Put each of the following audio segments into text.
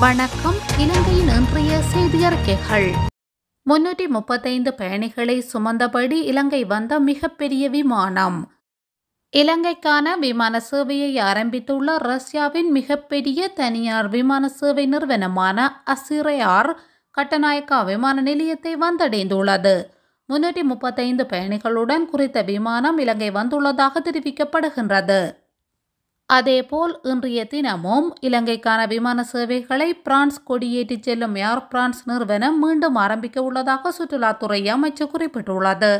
வணக்கம் இலங்கையின் இன்றைய செய்தியறிக்கைகள் முன்னூற்றி முப்பத்தைந்து பயணிகளை சுமந்தபடி இலங்கை வந்த மிகப்பெரிய விமானம் இலங்கைக்கான விமான சேவையை ஆரம்பித்துள்ள ரஷ்யாவின் மிகப்பெரிய தனியார் விமான சேவை நிறுவனமான அசிரையார் கட்டநாயக்கா விமான நிலையத்தை வந்தடைந்துள்ளது முன்னூற்றி முப்பத்தைந்து பயணிகளுடன் குறித்த விமானம் இலங்கை வந்துள்ளதாக தெரிவிக்கப்படுகின்றது அதேபோல் இன்றைய தினமும் இலங்கைக்கான விமான சேவைகளை பிரான்ஸ் கொடியேற்றிச் செல்லும் ஏர் பிரான்ஸ் நிறுவனம் மீண்டும் ஆரம்பிக்க உள்ளதாக சுற்றுலாத்துறை அமைச்சு குறிப்பிட்டுள்ளது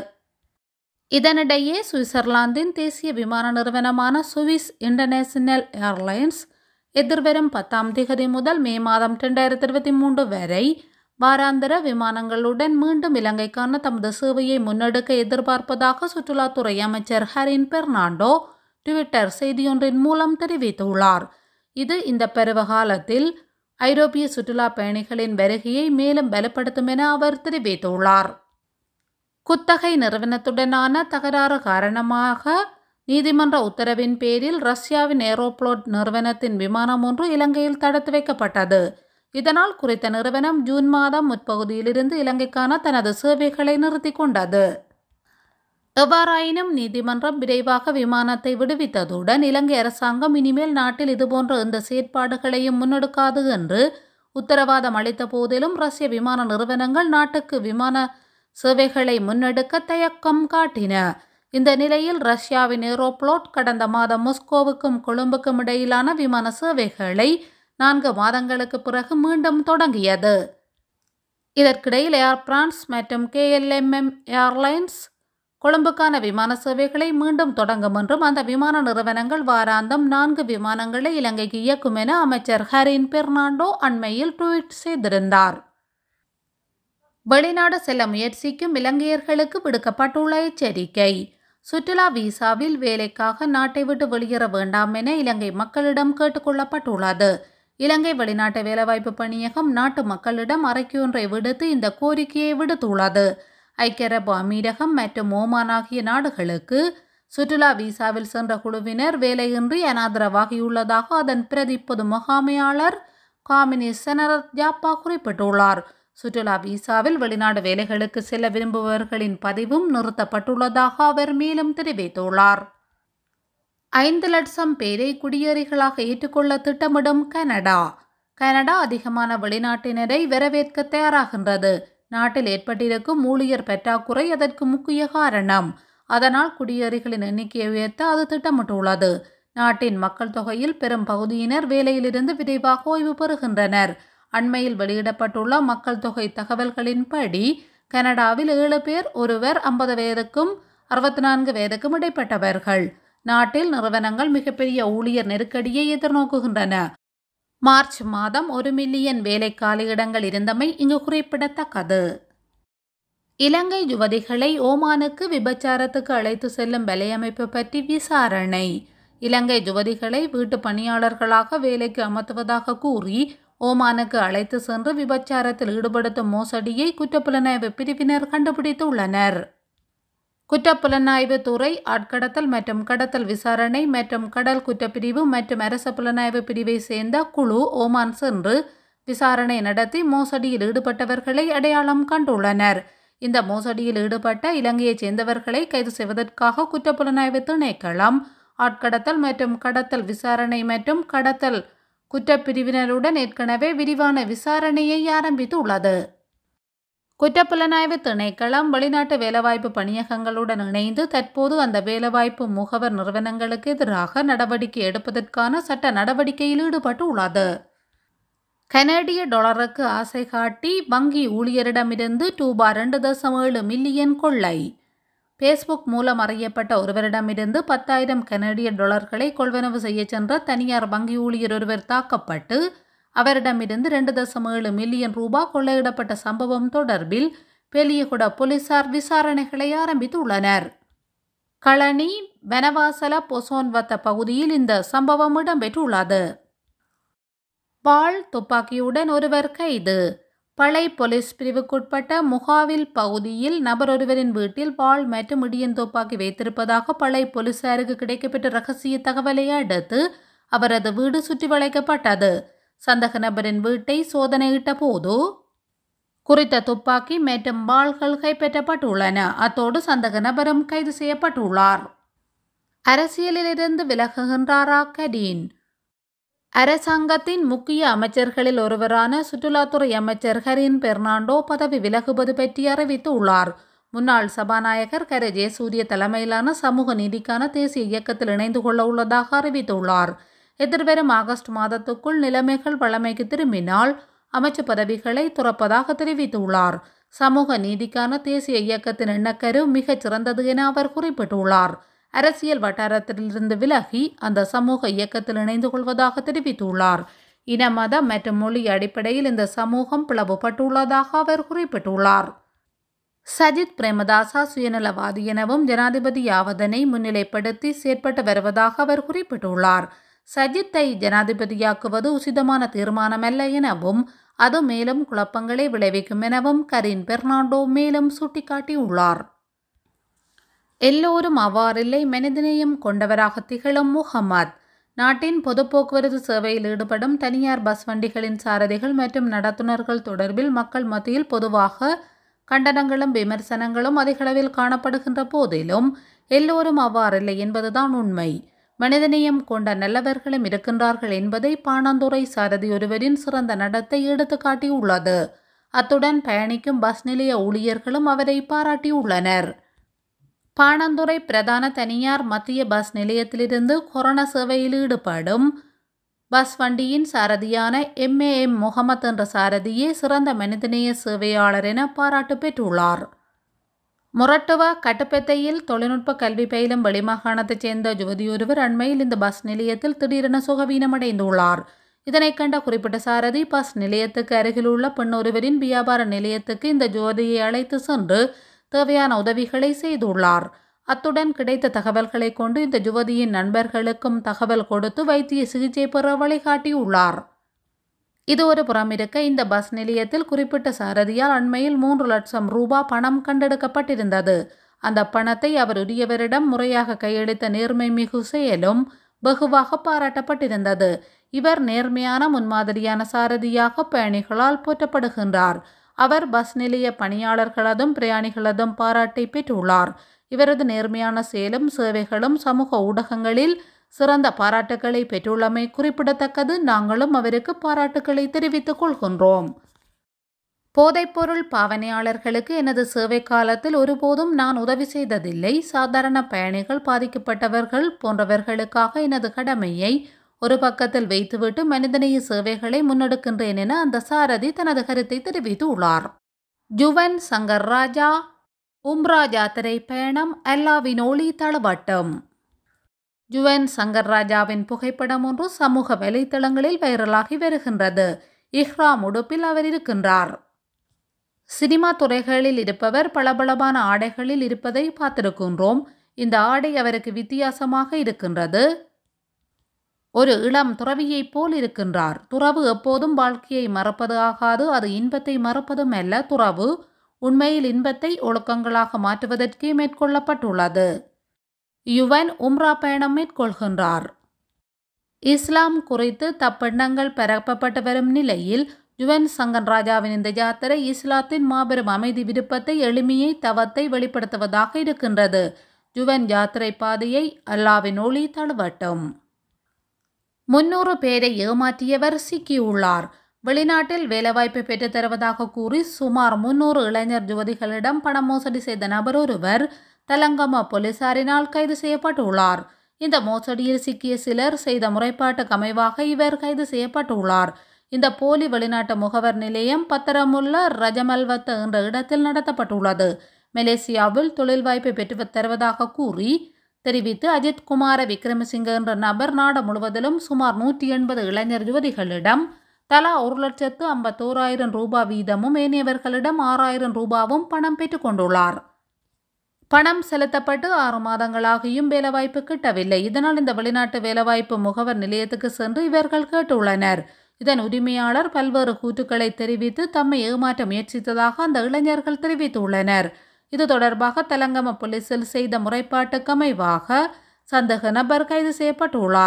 இதனிடையே சுவிட்சர்லாந்தின் தேசிய விமான நிறுவனமான சுவிஸ் இன்டர்நேஷனல் ஏர்லைன்ஸ் எதிர்வரும் பத்தாம் திகதி முதல் மே மாதம் இரண்டாயிரத்தி இருபத்தி மூன்று வரை வாராந்திர விமானங்களுடன் மீண்டும் இலங்கைக்கான தமது சேவையை முன்னெடுக்க எதிர்பார்ப்பதாக சுற்றுலாத்துறை அமைச்சர் ஹரின் பெர்னாண்டோ ட்விட்டர் செய்தியொன்றின் மூலம் தெரிவித்துள்ளார் இது இந்த பருவகாலத்தில் ஐரோப்பிய சுற்றுலா பயணிகளின் வருகையை மேலும் பலப்படுத்தும் என அவர் தெரிவித்துள்ளார் குத்தகை நிறுவனத்துடனான தகராறு காரணமாக நீதிமன்ற உத்தரவின் பேரில் ரஷ்யாவின் ஏரோப்ளோட் நிறுவனத்தின் விமானம் ஒன்று இலங்கையில் தடுத்து வைக்கப்பட்டது இதனால் குறித்த நிறுவனம் ஜூன் மாதம் முற்பகுதியிலிருந்து இலங்கைக்கான தனது சேவைகளை நிறுத்திக் கொண்டது எவ்வாறாயினும் நீதிமன்றம் விரைவாக விமானத்தை விடுவித்ததுடன் இலங்கை அரசாங்கம் இனிமேல் நாட்டில் இதுபோன்ற எந்த செயற்பாடுகளையும் முன்னெடுக்காது என்று உத்தரவாதம் அளித்த போதிலும் ரஷ்ய விமான நிறுவனங்கள் நாட்டுக்கு விமான சேவைகளை முன்னெடுக்க தயக்கம் காட்டின இந்த நிலையில் ரஷ்யாவின் ஏரோப்ளோட் கடந்த மாதம் மாஸ்கோவுக்கும் கொழும்புக்கும் இடையிலான விமான சேவைகளை நான்கு மாதங்களுக்கு பிறகு மீண்டும் தொடங்கியது இதற்கிடையில் ஏர் பிரான்ஸ் மற்றும் கேஎல்எம்எம் ஏர்லைன்ஸ் கொழும்புக்கான விமான சேவைகளை மீண்டும் தொடங்கும் என்றும் அந்த விமான நிறுவனங்கள் வாராந்தம் நான்கு விமானங்களை இலங்கைக்கு இயக்கும் என அமைச்சர் ஹரின் பெர்னாண்டோ அண்மையில் ட்வீட் செய்திருந்தார் வெளிநாடு செல்ல முயற்சிக்கும் இலங்கையர்களுக்கு விடுக்கப்பட்டுள்ள எச்சரிக்கை சுற்றுலா விசாவில் வேலைக்காக நாட்டை விட்டு வெளியேற வேண்டாம் என இலங்கை மக்களிடம் கேட்டுக்கொள்ளப்பட்டுள்ளது இலங்கை வெளிநாட்டு வேலைவாய்ப்பு பணியகம் நாட்டு மக்களிடம் அறிக்கையொன்றை விடுத்து இந்த கோரிக்கையை விடுத்துள்ளது ஐக்கிய அரபு அமீரகம் மற்றும் ஓமான் ஆகிய நாடுகளுக்கு சுற்றுலா விசாவில் சென்ற குழுவினர் வேலையின்றி அனாதரவாகியுள்ளதாக அதன் பிரதி பொது முகாமையாளர் காமினி செனரத் ஜாப்பா குறிப்பிட்டுள்ளார் சுற்றுலா விசாவில் வெளிநாடு வேலைகளுக்கு செல்ல விரும்புபவர்களின் பதிவும் நிறுத்தப்பட்டுள்ளதாக அவர் மேலும் தெரிவித்துள்ளார் ஐந்து லட்சம் பேரை குடியேறிகளாக ஏற்றுக்கொள்ள திட்டமிடும் கனடா கனடா அதிகமான வெளிநாட்டினரை வரவேற்க தயாராகின்றது நாட்டில் ஏற்பட்டிருக்கும் ஊழியர் பற்றாக்குறை அதற்கு முக்கிய காரணம் அதனால் குடியேறிகளின் எண்ணிக்கையை உயர்த்த அது திட்டமிட்டுள்ளது நாட்டின் மக்கள் தொகையில் பெரும் பகுதியினர் வேலையிலிருந்து விரைவாக ஓய்வு பெறுகின்றனர் அண்மையில் வெளியிடப்பட்டுள்ள மக்கள் தொகை தகவல்களின்படி கனடாவில் ஏழு பேர் ஒருவர் ஐம்பது வயதுக்கும் அறுபத்தி நான்கு வயதுக்கும் இடைப்பட்டவர்கள் நாட்டில் நிறுவனங்கள் மிகப்பெரிய ஊழியர் நெருக்கடியை எதிர்நோக்குகின்றன மார்ச் மாதம் ஒரு மில்லியன் வேலைக்கால இடங்கள் இருந்தமை இங்கு குறிப்பிடத்தக்கது இலங்கை யுவதிகளை ஓமானுக்கு விபச்சாரத்துக்கு அழைத்து செல்லும் வலையமைப்பு பற்றி விசாரணை இலங்கை யுவதிகளை வீட்டு பணியாளர்களாக வேலைக்கு அமர்த்துவதாக கூறி ஓமானுக்கு அழைத்து சென்று விபச்சாரத்தில் ஈடுபடுத்தும் மோசடியை குற்றப்புலனாய்வு பிரிவினர் கண்டுபிடித்துள்ளனர் குற்றப்புலனாய்வு துறை ஆட்கடத்தல் மற்றும் கடத்தல் விசாரணை மற்றும் கடல் குற்றப்பிரிவு மற்றும் அரச புலனாய்வு பிரிவை சேர்ந்த குழு ஓமான் சென்று விசாரணை நடத்தி மோசடியில் ஈடுபட்டவர்களை அடையாளம் கண்டுள்ளனர் இந்த மோசடியில் ஈடுபட்ட இலங்கையைச் சேர்ந்தவர்களை கைது செய்வதற்காக குற்றப்புலனாய்வு திணைக்களம் ஆட்கடத்தல் மற்றும் கடத்தல் விசாரணை மற்றும் கடத்தல் குற்றப்பிரிவினருடன் ஏற்கனவே விரிவான விசாரணையை ஆரம்பித்துள்ளது குற்றப்புலனாய்வு திணைக்களம் வெளிநாட்டு வேலைவாய்ப்பு பணியகங்களுடன் இணைந்து தற்போது அந்த வேலைவாய்ப்பு முகவர் நிறுவனங்களுக்கு எதிராக நடவடிக்கை எடுப்பதற்கான சட்ட நடவடிக்கையில் ஈடுபட்டு உள்ளது கனடிய டாலருக்கு ஆசை காட்டி வங்கி ஊழியரிடமிருந்து ரூபா ரெண்டு தசம் ஏழு மில்லியன் கொள்ளை ஃபேஸ்புக் மூலம் அறியப்பட்ட ஒருவரிடமிருந்து பத்தாயிரம் கனடிய டாலர்களை கொள்வனவு செய்ய சென்ற தனியார் வங்கி ஊழியர் ஒருவர் தாக்கப்பட்டு அவரிடமிருந்து ரெண்டு தசம் ஏழு மில்லியன் ரூபாய் கொள்ளையிடப்பட்ட சம்பவம் தொடர்பில் பெலியகுட போலீசார் விசாரணைகளை ஆரம்பித்துள்ளனர் களனி வனவாசல பொசோன்வத்த பகுதியில் இந்த சம்பவம் இடம்பெற்றுள்ளது பால் துப்பாக்கியுடன் ஒருவர் கைது பளை போலீஸ் பிரிவுக்குட்பட்ட முகாவில் பகுதியில் நபர் ஒருவரின் வீட்டில் வாள் மற்றும் இடியன் துப்பாக்கி வைத்திருப்பதாக பளை போலீசாருக்கு கிடைக்கப்பட்ட ரகசிய தகவலை அடுத்து அவரது வீடு சுற்றி வளைக்கப்பட்டது சந்தக நபரின் வீட்டை சோதனையிட்ட போது குறித்த துப்பாக்கி மற்றும் வாள்கள் கைப்பற்றப்பட்டுள்ளன அத்தோடு சந்தக நபரும் கைது செய்யப்பட்டுள்ளார் அரசியலிலிருந்து விலகுகின்றாரா கரீன் அரசாங்கத்தின் முக்கிய அமைச்சர்களில் ஒருவரான சுற்றுலாத்துறை அமைச்சர் ஹரின் பெர்னாண்டோ பதவி விலகுவது பற்றி அறிவித்துள்ளார் முன்னாள் சபாநாயகர் கர ஜெயசூரிய தலைமையிலான சமூக நீதிக்கான தேசிய இயக்கத்தில் இணைந்து கொள்ள உள்ளதாக அறிவித்துள்ளார் எதிர்வரும் ஆகஸ்ட் மாதத்துக்குள் நிலைமைகள் வழமைக்கு திரும்பினால் அமைச்சு பதவிகளை துறப்பதாக தெரிவித்துள்ளார் சமூக நீதிக்கான தேசிய இயக்கத்தின் எண்ணக்கரு மிகச் சிறந்தது என அவர் குறிப்பிட்டுள்ளார் அரசியல் வட்டாரத்திலிருந்து விலகி அந்த சமூக இயக்கத்தில் இணைந்து கொள்வதாக தெரிவித்துள்ளார் இன மத மற்றும் மொழி அடிப்படையில் இந்த சமூகம் பிளவுபட்டுள்ளதாக அவர் குறிப்பிட்டுள்ளார் சஜித் பிரேமதாசா சுயநலவாதி எனவும் ஜனாதிபதியாவதனை முன்னிலைப்படுத்தி செயற்பட்டு வருவதாக அவர் குறிப்பிட்டுள்ளார் சஜித்தை ஜனாதிபதியாக்குவது உசிதமான தீர்மானமல்ல எனவும் அது மேலும் குழப்பங்களை விளைவிக்கும் எனவும் கரீன் பெர்னாண்டோ மேலும் சுட்டிக்காட்டியுள்ளார் எல்லோரும் அவ்வாறில்லை மனிதநேயம் கொண்டவராக திகழும் முகமது நாட்டின் பொது போக்குவரத்து சேவையில் ஈடுபடும் தனியார் பஸ் வண்டிகளின் சாரதிகள் மற்றும் நடத்துனர்கள் தொடர்பில் மக்கள் மத்தியில் பொதுவாக கண்டனங்களும் விமர்சனங்களும் அதிகளவில் காணப்படுகின்ற போதிலும் எல்லோரும் அவ்வாறில்லை என்பதுதான் உண்மை மனிதநேயம் கொண்ட நல்லவர்களும் இருக்கின்றார்கள் என்பதை பாணந்துறை சாரதி ஒருவரின் சிறந்த நடத்தை எடுத்து காட்டியுள்ளது அத்துடன் பயணிக்கும் பஸ் நிலைய ஊழியர்களும் அவரை பாராட்டியுள்ளனர் பாணந்துறை பிரதான தனியார் மத்திய பஸ் நிலையத்திலிருந்து கொரோனா சேவையில் ஈடுபடும் பஸ் வண்டியின் சாரதியான எம்ஏஎம் முகமது என்ற சாரதியே சிறந்த மனிதநேய சேவையாளர் என பாராட்டு பெற்றுள்ளார் முரட்டுவ கட்டுப்பெத்தையில் தொழில்நுட்ப கல்வி பயிலும் வெளிமாகாணத்தைச் சேர்ந்த ஜோதியொருவர் அண்மையில் இந்த பஸ் நிலையத்தில் திடீரென சுகவீனமடைந்துள்ளார் இதனைக் கண்ட குறிப்பிட்ட சாரதி பஸ் நிலையத்துக்கு அருகிலுள்ள பெண் ஒருவரின் வியாபார நிலையத்துக்கு இந்த ஜோதியை அழைத்து சென்று தேவையான உதவிகளை செய்துள்ளார் அத்துடன் கிடைத்த தகவல்களை கொண்டு இந்த யுவதியின் நண்பர்களுக்கும் தகவல் கொடுத்து வைத்திய சிகிச்சை பெற வழிகாட்டியுள்ளார் இது ஒரு புறம் இருக்க இந்த பஸ் நிலையத்தில் குறிப்பிட்ட சாரதியால் அண்மையில் மூன்று லட்சம் ரூபா பணம் கண்டெடுக்கப்பட்டிருந்தது அந்த பணத்தை அவர் உரியவரிடம் முறையாக கையளித்த நேர்மை மிகு செயலும் வெகுவாக பாராட்டப்பட்டிருந்தது இவர் நேர்மையான முன்மாதிரியான சாரதியாக பயணிகளால் போற்றப்படுகின்றார் அவர் பஸ் நிலைய பணியாளர்களதும் பிரயாணிகளதும் பாராட்டை பெற்றுள்ளார் இவரது நேர்மையான செயலும் சேவைகளும் சமூக ஊடகங்களில் சிறந்த பாராட்டுக்களை பெற்றுள்ளமை குறிப்பிடத்தக்கது நாங்களும் அவருக்கு பாராட்டுக்களை தெரிவித்துக் கொள்கின்றோம் போதைப்பொருள் பாவனையாளர்களுக்கு எனது சேவை காலத்தில் ஒருபோதும் நான் உதவி செய்ததில்லை சாதாரண பயணிகள் பாதிக்கப்பட்டவர்கள் போன்றவர்களுக்காக எனது கடமையை ஒரு பக்கத்தில் வைத்துவிட்டு மனிதநேய சேவைகளை முன்னெடுக்கின்றேன் என அந்த சாரதி தனது கருத்தை தெரிவித்துள்ளார் ஜுவன் சங்கர் ராஜா உம்ரா ஜாத்திரை பயணம் அல்லாவின் ஒளி தளவட்டம் ஜுவன் சங்கர் ராஜாவின் புகைப்படம் ஒன்று சமூக வலைத்தளங்களில் வைரலாகி வருகின்றது இஹ்ராம் உடுப்பில் அவர் இருக்கின்றார் சினிமா துறைகளில் இருப்பவர் பளபளவான ஆடைகளில் இருப்பதை பார்த்திருக்கின்றோம் இந்த ஆடை அவருக்கு வித்தியாசமாக இருக்கின்றது ஒரு இளம் துறவியைப் போல் இருக்கின்றார் துறவு எப்போதும் வாழ்க்கையை மறப்பது ஆகாது அது இன்பத்தை மறப்பதும் அல்ல துறவு உண்மையில் இன்பத்தை ஒழுக்கங்களாக மாற்றுவதற்கே மேற்கொள்ளப்பட்டுள்ளது யுவன் உம்ரா பயணம் மேற்கொள்கின்றார் இஸ்லாம் குறித்து தப்பெண்ணங்கள் பரப்பப்பட்டு வரும் நிலையில் யுவன் சங்கன் ராஜாவின் இந்த யாத்திரை இஸ்லாத்தின் மாபெரும் அமைதி விருப்பத்தை எளிமையை தவத்தை வெளிப்படுத்துவதாக இருக்கின்றது யுவன் யாத்திரை பாதையை அல்லாவின் ஒளி தழுவட்டும் முன்னூறு பேரை ஏமாற்றியவர் சிக்கியுள்ளார் வெளிநாட்டில் வேலைவாய்ப்பு பெற்றுத் தருவதாக கூறி சுமார் முன்னூறு இளைஞர் யுவதிகளிடம் பண மோசடி செய்த நபர் ஒருவர் தலங்கம போலீசாரினால் கைது செய்யப்பட்டுள்ளார் இந்த மோசடியில் சிக்கிய சிலர் செய்த முறைப்பாட்டுக்கு அமைவாக இவர் கைது செய்யப்பட்டுள்ளார் இந்த போலி வெளிநாட்டு முகவர் நிலையம் பத்திரமுள்ள ரஜமல்வத்த என்ற இடத்தில் நடத்தப்பட்டுள்ளது மலேசியாவில் தொழில் வாய்ப்பு பெற்று தருவதாக கூறி தெரிவித்து அஜித் குமார விக்ரமசிங்க என்ற நபர் நாடு முழுவதிலும் சுமார் நூற்றி எண்பது இளைஞர் யுவதிகளிடம் தலா ஒரு லட்சத்து ஐம்பத்தோராயிரம் ரூபாய் வீதமும் ஏனையவர்களிடம் ஆறாயிரம் ரூபாவும் பணம் பெற்றுக் கொண்டுள்ளார் பணம் செலுத்தப்பட்டு ஆறு மாதங்களாகியும் வேலைவாய்ப்பு கிட்டவில்லை இதனால் இந்த வெளிநாட்டு வேலைவாய்ப்பு முகவர் நிலையத்துக்கு சென்று இவர்கள் கேட்டுள்ளனர் இதன் உரிமையாளர் பல்வேறு கூற்றுக்களை தெரிவித்து தம்மை ஏமாற்ற முயற்சித்ததாக அந்த இளைஞர்கள் தெரிவித்துள்ளனர் இது தொடர்பாக தெலங்கம போலீசில் செய்த முறைப்பாட்டுக்கு அமைவாக சந்தேக நபர் கைது செய்யப்பட்டுள்ளார்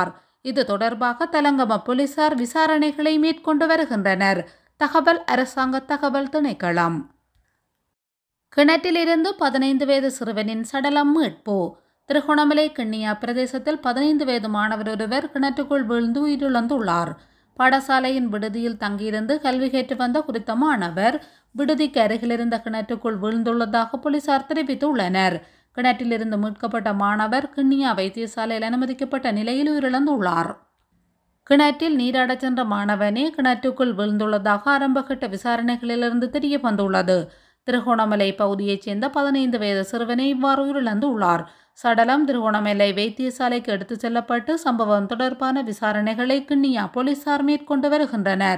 இது தொடர்பாக தலங்கம போலீசார் விசாரணைகளை மேற்கொண்டு வருகின்றனர் தகவல் அரசாங்க தகவல் திணைக்களம் கிணற்றிலிருந்து பதினைந்து வயது சிறுவனின் சடலம் மீட்பு திருகோணமலை கிண்ணியா பிரதேசத்தில் பதினைந்து வயது மாணவர் ஒருவர் கிணற்றுக்குள் வீழ்ந்து உயிரிழந்துள்ளார் பாடசாலையின் விடுதியில் தங்கியிருந்து கல்வி கேட்டு வந்த குறித்த மாணவர் விடுதிக்கு அருகிலிருந்த கிணற்றுக்குள் வீழ்ந்துள்ளதாக போலீசார் தெரிவித்துள்ளனர் கிணற்றிலிருந்து மீட்கப்பட்ட மாணவர் கிண்ணியா வைத்தியசாலையில் அனுமதிக்கப்பட்ட நிலையில் உயிரிழந்துள்ளார் கிணற்றில் நீராடச் சென்ற மாணவனே கிணற்றுக்குள் வீழ்ந்துள்ளதாக ஆரம்பகட்ட விசாரணைகளிலிருந்து தெரிய வந்துள்ளது திருகோணமலை பகுதியைச் சேர்ந்த பதினைந்து வயது சிறுவனை இவ்வாறு உயிரிழந்துள்ளார் சடலம் திருகோணமலை வைத்தியசாலைக்கு எடுத்துச் செல்லப்பட்டு சம்பவம் தொடர்பான விசாரணைகளை கிண்ணியா போலீசார் மேற்கொண்டு வருகின்றனர்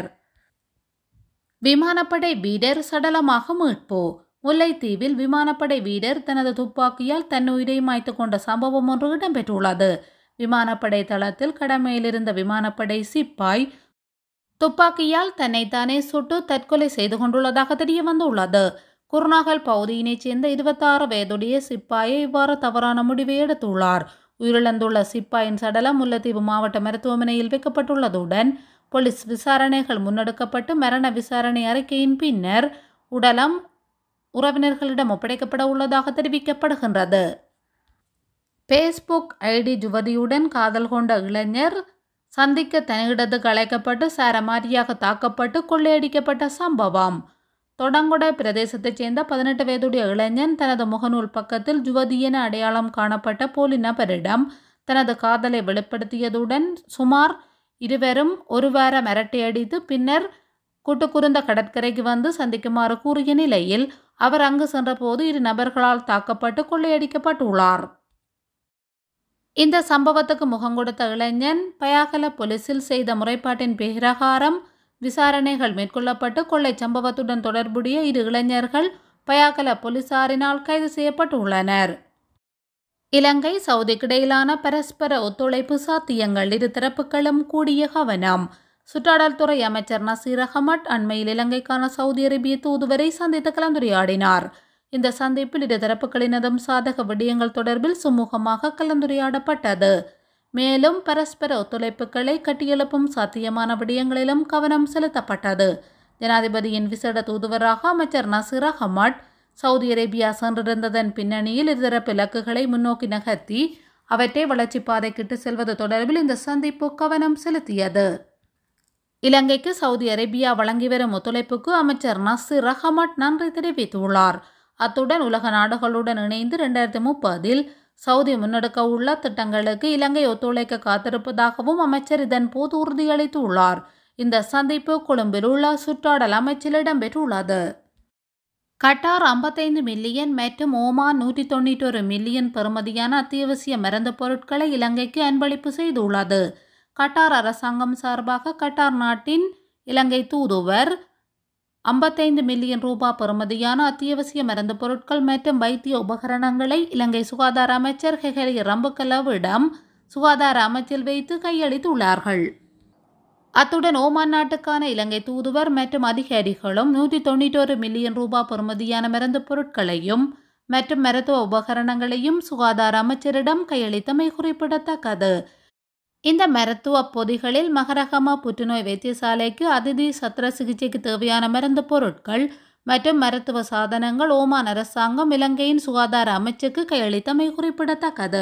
விமானப்படை வீரர் சடலமாக மீட்பு முல்லைத்தீவில் விமானப்படை வீரர் தனது துப்பாக்கியால் தன் உயிரை மாய்த்து கொண்ட சம்பவம் ஒன்று இடம்பெற்றுள்ளது விமானப்படை தளத்தில் கடமையிலிருந்த விமானப்படை சிப்பாய் துப்பாக்கியால் தன்னைத்தானே சுட்டு தற்கொலை செய்து கொண்டுள்ளதாக தெரிய வந்துள்ளது குருநாகல் பகுதியினைச் சேர்ந்த இருபத்தாறு வயதுடைய சிப்பாயை இவ்வாறு தவறான முடிவை எடுத்துள்ளார் உயிரிழந்துள்ள சிப்பாயின் சடலம் முல்லைத்தீவு மாவட்ட மருத்துவமனையில் வைக்கப்பட்டுள்ளதுடன் போலீஸ் விசாரணைகள் முன்னெடுக்கப்பட்டு மரண விசாரணை அறிக்கையின் பின்னர் உடலம் உறவினர்களிடம் ஒப்படைக்கப்பட உள்ளதாக தெரிவிக்கப்படுகின்றது ஃபேஸ்புக் ஐடி யுவதியுடன் காதல் கொண்ட இளைஞர் சந்திக்க தனியிடத்துக்கு அழைக்கப்பட்டு சாரமாரியாக தாக்கப்பட்டு கொள்ளையடிக்கப்பட்ட சம்பவம் தொடங்குட பிரதேசத்தைச் சேர்ந்த பதினெட்டு வயதுடைய இளைஞன் தனது முகநூல் பக்கத்தில் யுவதி என அடையாளம் காணப்பட்ட போலி நபரிடம் தனது காதலை வெளிப்படுத்தியதுடன் சுமார் இருவரும் ஒரு வாரம் அரட்டையடித்து பின்னர் கூட்டுக்குருந்த கடற்கரைக்கு வந்து சந்திக்குமாறு கூறிய நிலையில் அவர் அங்கு சென்றபோது இரு நபர்களால் தாக்கப்பட்டு கொள்ளையடிக்கப்பட்டுள்ளார் இந்த சம்பவத்துக்கு முகம் கொடுத்த இளைஞன் பயாகல போலீசில் செய்த முறைப்பாட்டின் பிரகாரம் விசாரணைகள் மேற்கொள்ளப்பட்டு கொள்ளை சம்பவத்துடன் தொடர்புடைய இரு இளைஞர்கள் பயாகல போலீசாரினால் கைது செய்யப்பட்டுள்ளனர் இலங்கை சவுதிக்கிடையிலான பரஸ்பர ஒத்துழைப்பு சாத்தியங்கள் இரு தரப்புகளும் கூடிய கவனம் சுற்றாடல்துறை அமைச்சர் நசீர் அகமட் அண்மையில் இலங்கைக்கான சவுதி அரேபிய தூதுவரை சந்தித்து கலந்துரையாடினார் இந்த சந்திப்பில் இரு தரப்புகளினதும் சாதக விடயங்கள் தொடர்பில் சுமூகமாக கலந்துரையாடப்பட்டது மேலும் பரஸ்பர ஒத்துழைப்புகளை கட்டியெழுப்பும் சாத்தியமான விடயங்களிலும் கவனம் செலுத்தப்பட்டது ஜனாதிபதியின் விசேட தூதுவராக அமைச்சர் நசீர் அகமட் சவுதி அரேபியா சென்றிருந்ததன் பின்னணியில் இருதரப்பு இலக்குகளை முன்னோக்கி நகர்த்தி அவற்றை வளர்ச்சி பாதைக்கிட்டு செல்வது தொடர்பில் இந்த சந்திப்பு கவனம் செலுத்தியது இலங்கைக்கு சவுதி அரேபியா வழங்கி வரும் ஒத்துழைப்புக்கு அமைச்சர் நசீர் அகமட் நன்றி தெரிவித்துள்ளார் அத்துடன் உலக நாடுகளுடன் இணைந்து இரண்டாயிரத்தி முப்பதில் சவுதி முன்னெடுக்க உள்ள திட்டங்களுக்கு இலங்கை ஒத்துழைக்க காத்திருப்பதாகவும் அமைச்சர் இதன் போது உறுதியளித்துள்ளார் இந்த சந்திப்பு கொழும்பில் உள்ள சுற்றாடல் அமைச்சில் இடம்பெற்றுள்ளது கட்டார் ஐம்பத்தைந்து மில்லியன் மற்றும் ஓமான் நூற்றி தொண்ணூற்றொரு மில்லியன் பெறுமதியான அத்தியாவசிய மருந்து பொருட்களை இலங்கைக்கு அன்பளிப்பு செய்துள்ளது கட்டார் அரசாங்கம் சார்பாக கட்டார் நாட்டின் இலங்கை தூதுவர் ஐம்பத்தைந்து மில்லியன் ரூபாய் பெறுமதியான அத்தியாவசிய மருந்து பொருட்கள் மற்றும் வைத்திய உபகரணங்களை இலங்கை சுகாதார அமைச்சர் ஹெகலி ரம்புகலவிடம் சுகாதார அமைச்சில் வைத்து கையளித்துள்ளார்கள் அத்துடன் ஓமான் நாட்டுக்கான இலங்கை தூதுவர் மற்றும் அதிகாரிகளும் நூற்றி தொண்ணூற்றோரு மில்லியன் ரூபாய் பெறுமதியான மருந்து பொருட்களையும் மற்றும் மருத்துவ உபகரணங்களையும் சுகாதார அமைச்சரிடம் கையளித்தமை குறிப்பிடத்தக்கது இந்த மருத்துவ பொதிகளில் மகரகமா புற்றுநோய் வைத்தியசாலைக்கு அதிதி சத்திர சிகிச்சைக்கு தேவையான மருந்து பொருட்கள் மற்றும் மருத்துவ சாதனங்கள் ஓமான் அரசாங்கம் இலங்கையின் சுகாதார அமைச்சுக்கு கையளித்தமை குறிப்பிடத்தக்கது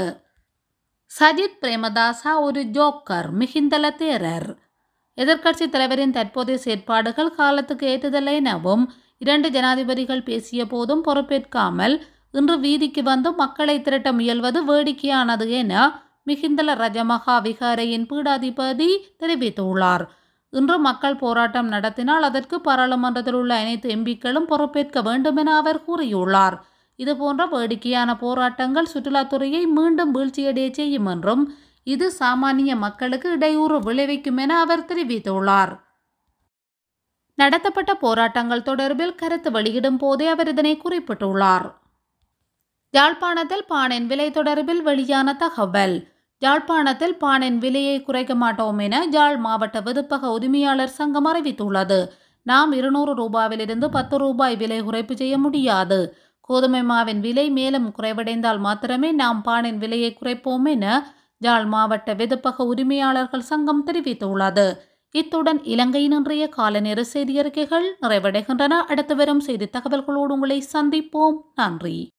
சஜித் பிரேமதாசா ஒரு ஜோக்கர் மிகுந்தல தேரர் எதிர்க்கட்சி தலைவரின் தற்போதைய செயற்பாடுகள் காலத்துக்கு ஏற்றதல்ல எனவும் இரண்டு ஜனாதிபதிகள் பேசிய போதும் பொறுப்பேற்காமல் இன்று வீதிக்கு வந்து மக்களை திரட்ட முயல்வது வேடிக்கையானது என மிகுந்தல ரஜமகா விகாரையின் பீடாதிபதி தெரிவித்துள்ளார் இன்று மக்கள் போராட்டம் நடத்தினால் அதற்கு பாராளுமன்றத்தில் உள்ள அனைத்து எம்பிக்களும் பொறுப்பேற்க வேண்டும் என அவர் கூறியுள்ளார் இதுபோன்ற வேடிக்கையான போராட்டங்கள் சுற்றுலாத்துறையை மீண்டும் வீழ்ச்சியடைய செய்யும் என்றும் இது சாமானிய மக்களுக்கு இடையூறு விளைவிக்கும் என அவர் தெரிவித்துள்ளார் நடத்தப்பட்ட போராட்டங்கள் தொடர்பில் கருத்து வெளியிடும் போதே அவர் இதனை குறிப்பிட்டுள்ளார் யாழ்ப்பாணத்தில் பானின் விலை தொடர்பில் வெளியான தகவல் யாழ்ப்பாணத்தில் பானின் விலையை குறைக்க மாட்டோம் என யாழ் மாவட்ட வெதுப்பக உரிமையாளர் சங்கம் அறிவித்துள்ளது நாம் இருநூறு ரூபாவிலிருந்து பத்து ரூபாய் விலை குறைப்பு செய்ய முடியாது கோதுமை மாவின் விலை மேலும் குறைவடைந்தால் மாத்திரமே நாம் பானின் விலையை குறைப்போம் என ஜாழ் மாவட்ட வெதுப்பக உரிமையாளர்கள் சங்கம் தெரிவித்துள்ளது இத்துடன் இலங்கையின் இன்றைய காலநேர செய்தி அறிக்கைகள் நிறைவடைகின்றன அடுத்து வரும் செய்தி தகவல்களோடு உங்களை சந்திப்போம் நன்றி